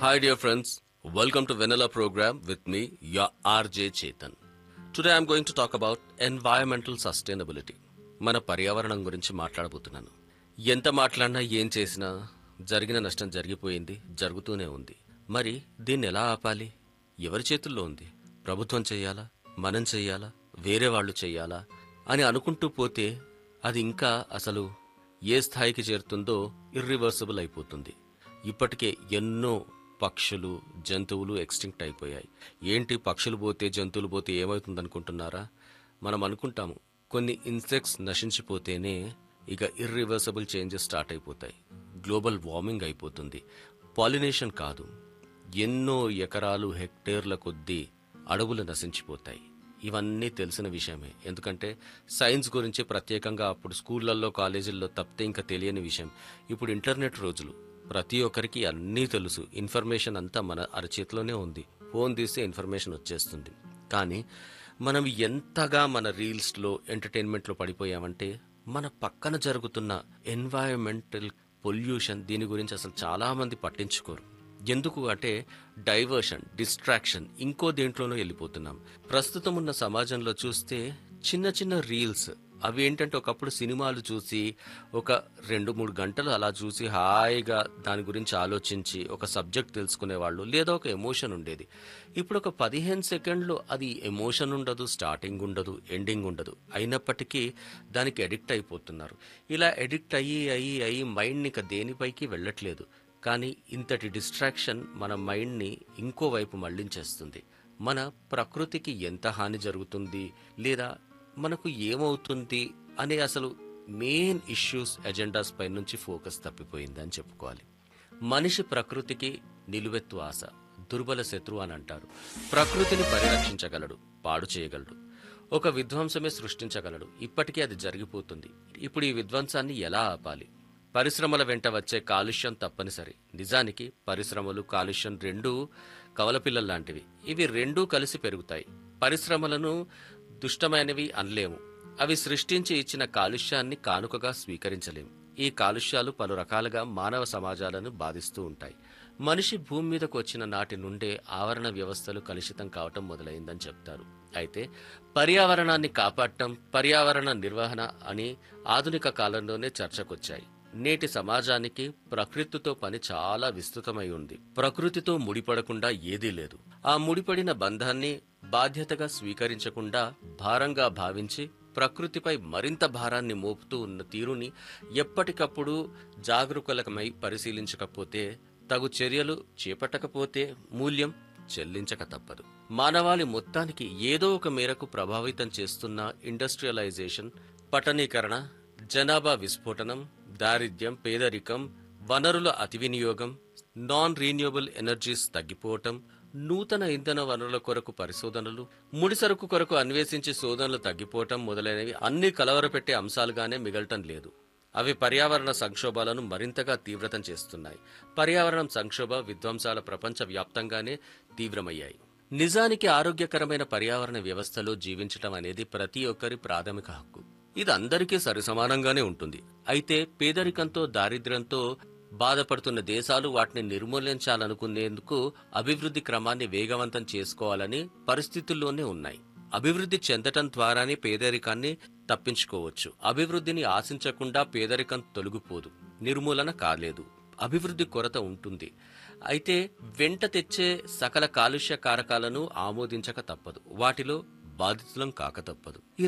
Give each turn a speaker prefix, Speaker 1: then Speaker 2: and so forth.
Speaker 1: Hi, dear friends. Welcome to Vanilla program with me, your RJ Chetan. Today I'm going to talk about environmental sustainability. మన పర్యావరణం గురించి మాట్లాడబోతున్నాను ఎంత మాట్లాడినా ఏం చేసినా జరిగిన నష్టం జరిగిపోయింది జరుగుతూనే ఉంది మరి దీన్ని ఎలా ఆపాలి ఎవరి చేతుల్లో ఉంది ప్రభుత్వం చెయ్యాలా మనం చెయ్యాలా వేరే వాళ్ళు చెయ్యాలా అని అనుకుంటూ పోతే అది ఇంకా అసలు ఏ స్థాయికి చేరుతుందో ఇర్రివర్సిబుల్ అయిపోతుంది ఇప్పటికే ఎన్నో పక్షులు జంతువులు ఎక్స్టింక్ట్ అయిపోయాయి ఏంటి పక్షులు పోతే జంతువులు పోతే ఏమవుతుంది అనుకుంటున్నారా మనం అనుకుంటాము కొన్ని ఇన్సెక్ట్స్ నశించిపోతేనే ఇక ఇర్రివర్సబుల్ చేంజెస్ స్టార్ట్ అయిపోతాయి గ్లోబల్ వార్మింగ్ అయిపోతుంది పాలినేషన్ కాదు ఎన్నో ఎకరాలు హెక్టేర్ల కొద్దీ అడవులు నశించిపోతాయి ఇవన్నీ తెలిసిన విషయమే ఎందుకంటే సైన్స్ గురించి ప్రత్యేకంగా అప్పుడు స్కూళ్ళల్లో కాలేజీల్లో తప్పితే ఇంకా తెలియని విషయం ఇప్పుడు ఇంటర్నెట్ రోజులు ప్రతి ఒక్కరికి అన్నీ తెలుసు ఇన్ఫర్మేషన్ అంతా మన అరచేతిలోనే ఉంది ఫోన్ తీస్తే ఇన్ఫర్మేషన్ వచ్చేస్తుంది కానీ మనం ఎంతగా మన రీల్స్లో ఎంటర్టైన్మెంట్లో పడిపోయామంటే మన పక్కన జరుగుతున్న ఎన్వైరన్మెంటల్ పొల్యూషన్ దీని గురించి అసలు చాలా మంది పట్టించుకోరు ఎందుకు అంటే డైవర్షన్ డిస్ట్రాక్షన్ ఇంకో దేంట్లోనూ వెళ్ళిపోతున్నాం ప్రస్తుతం ఉన్న సమాజంలో చూస్తే చిన్న చిన్న రీల్స్ అవి ఏంటంటే ఒకప్పుడు సినిమాలు చూసి ఒక రెండు మూడు గంటలు అలా చూసి హాయిగా దాని గురించి ఆలోచించి ఒక సబ్జెక్ట్ తెలుసుకునేవాళ్ళు లేదా ఒక ఎమోషన్ ఉండేది ఇప్పుడు ఒక పదిహేను సెకండ్లు అది ఎమోషన్ ఉండదు స్టార్టింగ్ ఉండదు ఎండింగ్ ఉండదు అయినప్పటికీ దానికి ఎడిక్ట్ అయిపోతున్నారు ఇలా ఎడిక్ట్ అయ్యి అయ్యి అయ్యి మైండ్ని ఇక దేనిపైకి వెళ్ళట్లేదు కానీ ఇంతటి డిస్ట్రాక్షన్ మన మైండ్ని ఇంకోవైపు మళ్లించేస్తుంది మన ప్రకృతికి ఎంత హాని జరుగుతుంది లేదా మనకు ఏమవుతుంది అనే అసలు మెయిన్ ఇష్యూస్ ఎజెండాస్ పై నుంచి ఫోకస్ తప్పిపోయింది అని చెప్పుకోవాలి మనిషి ప్రకృతికి నిలువెత్తు ఆశ దుర్బల శత్రువు అని అంటారు ప్రకృతిని పరిరక్షించగలడు పాడు చేయగలడు ఒక విధ్వంసమే సృష్టించగలడు ఇప్పటికీ అది జరిగిపోతుంది ఇప్పుడు ఈ విధ్వంసాన్ని ఎలా ఆపాలి పరిశ్రమల వెంట వచ్చే కాలుష్యం తప్పనిసరి నిజానికి పరిశ్రమలు కాలుష్యం రెండూ కవలపిల్లల లాంటివి ఇవి రెండూ కలిసి పెరుగుతాయి పరిశ్రమలను దుష్టమైనవి అనలేము అవి సృష్టించి ఇచ్చిన కాలుష్యాన్ని కానుకగా స్వీకరించలేము ఈ కాలుష్యాలు పలు రకాలుగా మానవ సమాజాలను బాధిస్తూ ఉంటాయి మనిషి భూమి మీదకు వచ్చిన నాటి నుండే ఆవరణ వ్యవస్థలు కలుషితం కావటం మొదలైందని చెప్తారు అయితే పర్యావరణాన్ని కాపాడటం పర్యావరణ నిర్వహణ అని ఆధునిక కాలంలోనే చర్చకొచ్చాయి నేటి సమాజానికి ప్రకృతితో పని చాలా విస్తృతమై ఉంది ప్రకృతితో ముడిపడకుండా ఏదీ లేదు ఆ ముడిపడిన బంధాన్ని బాధ్యతగా స్వీకరించకుండా భారంగా భావించి ప్రకృతిపై మరింత భారాన్ని మోపుతూ ఉన్న తీరుని ఎప్పటికప్పుడు జాగరూకలకమై పరిశీలించకపోతే తగు చర్యలు చేపట్టకపోతే మూల్యం చెల్లించక తప్పదు మానవాళి మొత్తానికి ఏదో ఒక మేరకు ప్రభావితం చేస్తున్న ఇండస్ట్రియలైజేషన్ పట్టణీకరణ జనాభా విస్ఫోటనం దారిద్ర్యం పేదరికం వనరుల అతి వినియోగం నాన్ రీన్యూవబుల్ ఎనర్జీస్ తగ్గిపోవటం నూతన ఇంధన వనరుల కొరకు పరిశోధనలు ముడిసరుకు కొరకు అన్వేషించి శోధనలు తగ్గిపోవటం మొదలైనవి అన్ని కలవరపెట్టే అంశాలుగానే మిగలటం లేదు అవి పర్యావరణ సంక్షోభాలను మరింతగా తీవ్రతం చేస్తున్నాయి పర్యావరణం సంక్షోభ విధ్వంసాల ప్రపంచ వ్యాప్తంగానే తీవ్రమయ్యాయి నిజానికి ఆరోగ్యకరమైన పర్యావరణ వ్యవస్థలో జీవించటం అనేది ప్రతి ఒక్కరి ప్రాథమిక హక్కు ఇది అందరికీ సరిసమానంగానే ఉంటుంది అయితే పేదరికంతో దారిద్ర్యంతో బాధపడుతున్న దేశాలు వాటిని నిర్మూలించాలనుకునేందుకు అభివృద్ధి క్రమాన్ని వేగవంతం చేసుకోవాలని పరిస్థితుల్లోనే ఉన్నాయి అభివృద్ధి చెందటం ద్వారానే పేదరికాన్ని తప్పించుకోవచ్చు అభివృద్ధిని ఆశించకుండా పేదరికం తొలగిపోదు నిర్మూలన కాలేదు అభివృద్ధి కొరత ఉంటుంది అయితే వెంట తెచ్చే సకల కాలుష్య కారకాలను ఆమోదించక తప్పదు వాటిలో బాధితులం కాక తప్పదు ఈ